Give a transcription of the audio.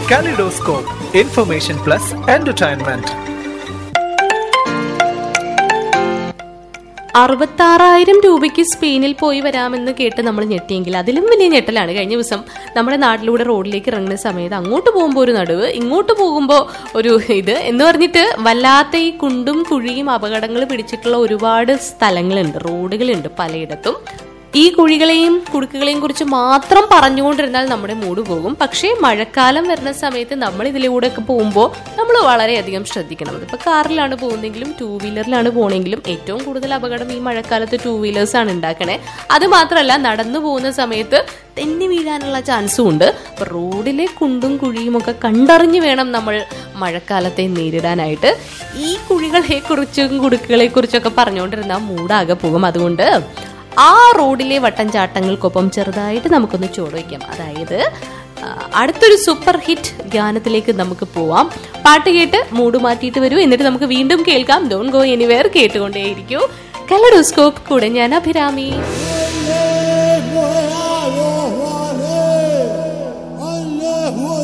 Kaleidoscope, information plus entertainment. അറുപത്താറായിരം രൂപയ്ക്ക് സ്പെയിനിൽ പോയി വരാമെന്ന് കേട്ട് നമ്മൾ ഞെട്ടിയെങ്കിൽ അതിലും വലിയ ഞെട്ടലാണ് കഴിഞ്ഞ ദിവസം നമ്മുടെ നാട്ടിലൂടെ റോഡിലേക്ക് ഇറങ്ങുന്ന സമയത്ത് അങ്ങോട്ട് പോകുമ്പോൾ ഒരു നടുവ് ഇങ്ങോട്ട് പോകുമ്പോൾ ഒരു ഇത് എന്ന് പറഞ്ഞിട്ട് വല്ലാത്ത ഈ കുണ്ടും കുഴിയും അപകടങ്ങൾ പിടിച്ചിട്ടുള്ള ഒരുപാട് സ്ഥലങ്ങളുണ്ട് റോഡുകളുണ്ട് പലയിടത്തും ഈ കുഴികളെയും കുടുക്കുകളെയും കുറിച്ച് മാത്രം പറഞ്ഞുകൊണ്ടിരുന്നാൽ നമ്മുടെ മൂഡ് പോകും പക്ഷേ മഴക്കാലം വരുന്ന സമയത്ത് നമ്മൾ ഇതിലൂടെ ഒക്കെ പോകുമ്പോൾ നമ്മൾ വളരെയധികം ശ്രദ്ധിക്കണം ഇതിപ്പോൾ കാറിലാണ് പോകുന്നെങ്കിലും ടൂ വീലറിലാണ് പോകണമെങ്കിലും ഏറ്റവും കൂടുതൽ അപകടം ഈ മഴക്കാലത്ത് ടൂ വീലേഴ്സ് ആണ് ഉണ്ടാക്കണേ അത് മാത്രമല്ല നടന്നു പോകുന്ന സമയത്ത് തെന്നി വീഴാനുള്ള ചാൻസും ഉണ്ട് അപ്പൊ റോഡിലെ കുണ്ടും കുഴിയും ഒക്കെ കണ്ടറിഞ്ഞ് വേണം നമ്മൾ മഴക്കാലത്തെ നേരിടാനായിട്ട് ഈ കുഴികളെ കുറിച്ചും കുടുക്കുകളെ കുറിച്ചൊക്കെ പറഞ്ഞുകൊണ്ടിരുന്നാൽ മൂടാകെ പോകും അതുകൊണ്ട് ആ റോഡിലെ വട്ടംചാട്ടങ്ങൾക്കൊപ്പം ചെറുതായിട്ട് നമുക്കൊന്ന് ചോദിക്കാം അതായത് ആ, അടുത്തൊരു സൂപ്പർ ഹിറ്റ് ഗാനത്തിലേക്ക് നമുക്ക് പോവാം പാട്ട് കേട്ട് മൂഡ് മാറ്റിയിട്ട് വരൂ എന്നിട്ട് നമുക്ക് വീണ്ടും കേൾക്കാം ഡോൺ ഗോ എനിവെയർ കേട്ടുകൊണ്ടേയിരിക്കൂ കലഡോസ്കോപ്പ് കൂടെ ഞാൻ അഭിരാമി